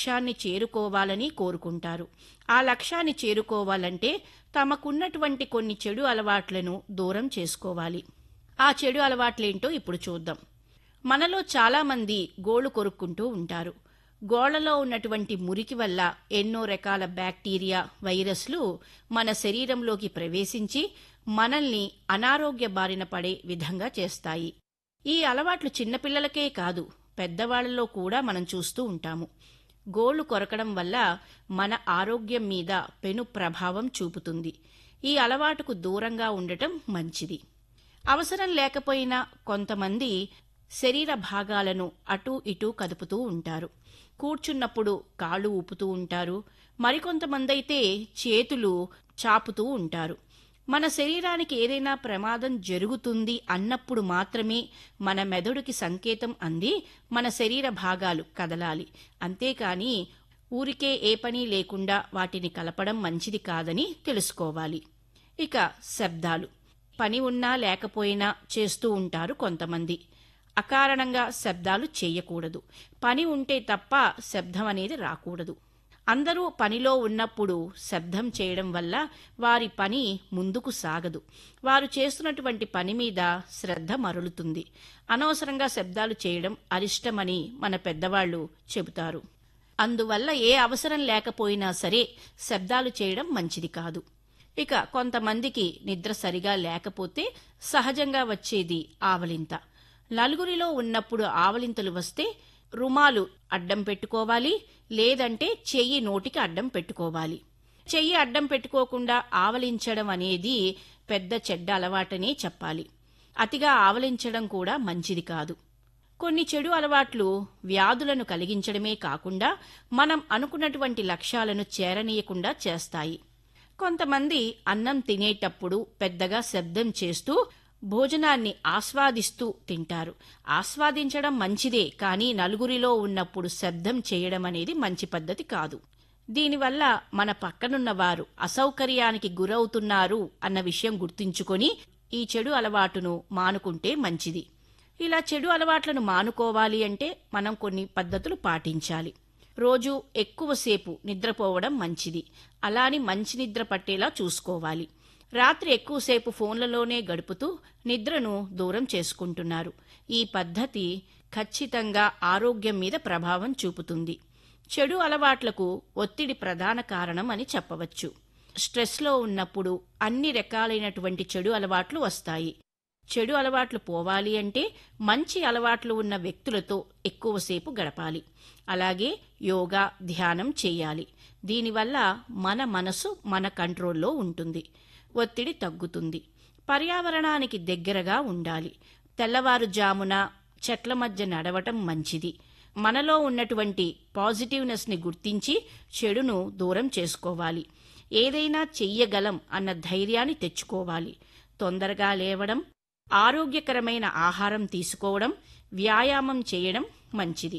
లక్ష్యాన్ని చేరుకోవాలని కోరుకుంటారు ఆ లక్ష్యాన్ని చేరుకోవాలంటే తమకున్నటువంటి కొన్ని చెడు అలవాట్లను దూరం చేసుకోవాలి ఆ చెడు అలవాట్లేంటో ఇప్పుడు చూద్దాం మనలో చాలామంది గోళ్లు కొరుక్కుంటూ ఉంటారు గోళ్లలో ఉన్నటువంటి మురికి వల్ల ఎన్నో రకాల బ్యాక్టీరియా వైరస్లు మన శరీరంలోకి ప్రవేశించి మనల్ని అనారోగ్య బారిన పడే విధంగా చేస్తాయి ఈ అలవాట్లు చిన్నపిల్లలకే కాదు పెద్దవాళ్లలో కూడా మనం చూస్తూ ఉంటాము గోళ్లు కొరకడం వల్ల మన ఆరోగ్యం మీద పెను ప్రభావం చూపుతుంది ఈ అలవాటుకు దూరంగా ఉండటం మంచిది అవసరం లేకపోయినా కొంతమంది శరీర భాగాలను అటూ ఇటూ కదుపుతూ ఉంటారు కూర్చున్నప్పుడు కాళ్ళు ఊపుతూ ఉంటారు మరికొంతమంది అయితే చేతులు చాపుతూ ఉంటారు మన శరీరానికి ఏదైనా ప్రమాదం జరుగుతుంది అన్నప్పుడు మాత్రమే మన మెదడుకి సంకేతం అంది మన శరీర భాగాలు కదలాలి అంతేకాని ఊరికే ఏ పని లేకుండా వాటిని కలపడం మంచిది కాదని తెలుసుకోవాలి ఇక శబ్దాలు పని ఉన్నా లేకపోయినా చేస్తూ ఉంటారు కొంతమంది అకారణంగా శబ్దాలు చేయకూడదు పని ఉంటే తప్ప శబ్దం అనేది రాకూడదు అందరూ పనిలో ఉన్నప్పుడు శబ్దం చేయడం వల్ల వారి పని ముందుకు సాగదు వారు చేస్తున్నటువంటి పని మీద శ్రద్ధ మరలుతుంది అనవసరంగా శబ్దాలు చేయడం అరిష్టమని మన పెద్దవాళ్ళు చెబుతారు అందువల్ల ఏ అవసరం లేకపోయినా సరే శబ్దాలు చేయడం మంచిది కాదు ఇక కొంతమందికి నిద్ర సరిగా లేకపోతే సహజంగా వచ్చేది ఆవలింత నలుగురిలో ఉన్నప్పుడు ఆవలింతలు వస్తే రుమాలు అడ్డం పెట్టుకోవాలి లేదంటే చెయ్యి నోటికి అడ్డం పెట్టుకోవాలి చెయ్యి అడ్డం పెట్టుకోకుండా ఆవలించడం అనేది పెద్ద చెడ్డ అలవాటనే చెప్పాలి అతిగా ఆవలించడం కూడా మంచిది కాదు కొన్ని చెడు అలవాట్లు వ్యాధులను కలిగించడమే కాకుండా మనం అనుకున్నటువంటి లక్ష్యాలను చేరనీయకుండా చేస్తాయి కొంతమంది అన్నం తినేటప్పుడు పెద్దగా శబ్దం చేస్తూ భోజనాన్ని ఆస్వాదిస్తూ తింటారు ఆస్వాదించడం మంచిదే కానీ నలుగురిలో ఉన్నప్పుడు శబ్దం చేయడం అనేది మంచి పద్ధతి కాదు దీనివల్ల మన పక్కనున్న వారు అసౌకర్యానికి గురవుతున్నారు అన్న విషయం గుర్తుంచుకొని ఈ చెడు అలవాటును మానుకుంటే మంచిది ఇలా చెడు అలవాట్లను మానుకోవాలి అంటే మనం కొన్ని పద్ధతులు పాటించాలి రోజు ఎక్కువసేపు నిద్రపోవడం మంచిది అలాని మంచి నిద్ర పట్టేలా చూసుకోవాలి రాత్రి ఎక్కువసేపు ఫోన్లలోనే గడుపుతూ నిద్రను దూరం చేసుకుంటున్నారు ఈ పద్ధతి ఖచ్చితంగా ఆరోగ్యం మీద ప్రభావం చూపుతుంది చెడు అలవాట్లకు ఒత్తిడి ప్రధాన కారణం అని చెప్పవచ్చు స్ట్రెస్లో ఉన్నప్పుడు అన్ని రకాలైనటువంటి చెడు అలవాట్లు వస్తాయి చెడు అలవాట్లు పోవాలి అంటే మంచి అలవాట్లు ఉన్న వ్యక్తులతో ఎక్కువసేపు గడపాలి అలాగే యోగా ధ్యానం చేయాలి దీనివల్ల మన మనసు మన కంట్రోల్లో ఉంటుంది ఒత్తిడి తగ్గుతుంది పర్యావరణానికి దగ్గరగా ఉండాలి తెల్లవారుజామున చెట్ల మధ్య నడవటం మంచిది మనలో ఉన్నటువంటి పాజిటివ్నెస్ని గుర్తించి చెడును దూరం చేసుకోవాలి ఏదైనా చెయ్యగలం అన్న ధైర్యాన్ని తెచ్చుకోవాలి తొందరగా లేవడం ఆరోగ్యకరమైన ఆహారం తీసుకోవడం వ్యాయామం చేయడం మంచిది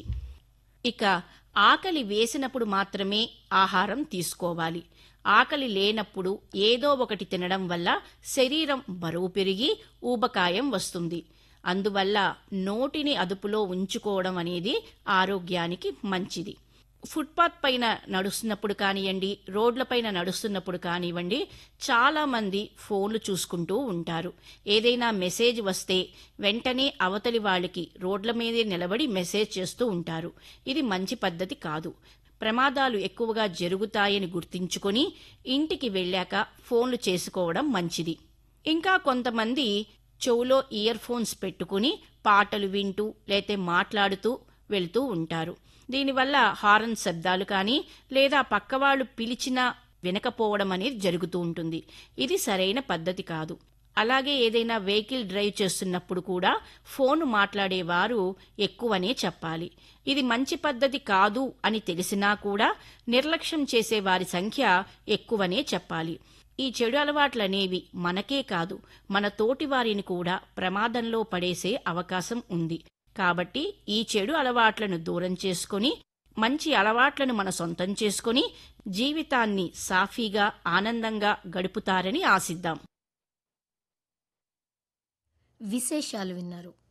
ఇక ఆకలి వేసినప్పుడు మాత్రమే ఆహారం తీసుకోవాలి ఆకలి లేనప్పుడు ఏదో ఒకటి తినడం వల్ల శరీరం బరువు పెరిగి ఊబకాయం వస్తుంది అందువల్ల నోటిని అదుపులో ఉంచుకోవడం అనేది ఆరోగ్యానికి మంచిది ఫుట్పాత్ పైన నడుస్తున్నప్పుడు కానివ్వండి రోడ్లపైన నడుస్తున్నప్పుడు కానివ్వండి చాలా మంది ఫోన్లు చూసుకుంటూ ఉంటారు ఏదైనా మెసేజ్ వస్తే వెంటనే అవతలి వాళ్ళకి రోడ్ల మీదే నిలబడి మెసేజ్ చేస్తూ ఉంటారు ఇది మంచి పద్ధతి కాదు ప్రమాదాలు ఎక్కువగా జరుగుతాయని గుర్తించుకొని ఇంటికి వెళ్ళాక ఫోన్లు చేసుకోవడం మంచిది ఇంకా కొంతమంది చెవులో ఇయర్ ఫోన్స్ పెట్టుకుని పాటలు వింటూ లేతే మాట్లాడుతూ వెళ్తూ ఉంటారు దీనివల్ల హారన్ శబ్దాలు కానీ లేదా పక్కవాళ్ళు పిలిచినా వినకపోవడం అనేది జరుగుతూ ఉంటుంది ఇది సరైన పద్ధతి కాదు అలాగే ఏదైనా వెహికల్ డ్రైవ్ చేస్తున్నప్పుడు కూడా ఫోన్ మాట్లాడేవారు ఎక్కువనే చెప్పాలి ఇది మంచి పద్ధతి కాదు అని తెలిసినా కూడా నిర్లక్ష్యం చేసే వారి సంఖ్య ఎక్కువనే చెప్పాలి ఈ చెడు అలవాట్లనేవి మనకే కాదు మన తోటి వారిని కూడా ప్రమాదంలో పడేసే అవకాశం ఉంది కాబట్టి ఈ చెడు అలవాట్లను దూరం చేసుకొని మంచి అలవాట్లను మన సొంతం చేసుకొని జీవితాన్ని సాఫీగా ఆనందంగా గడుపుతారని ఆశిద్దాం విశేషాలు విన్నారు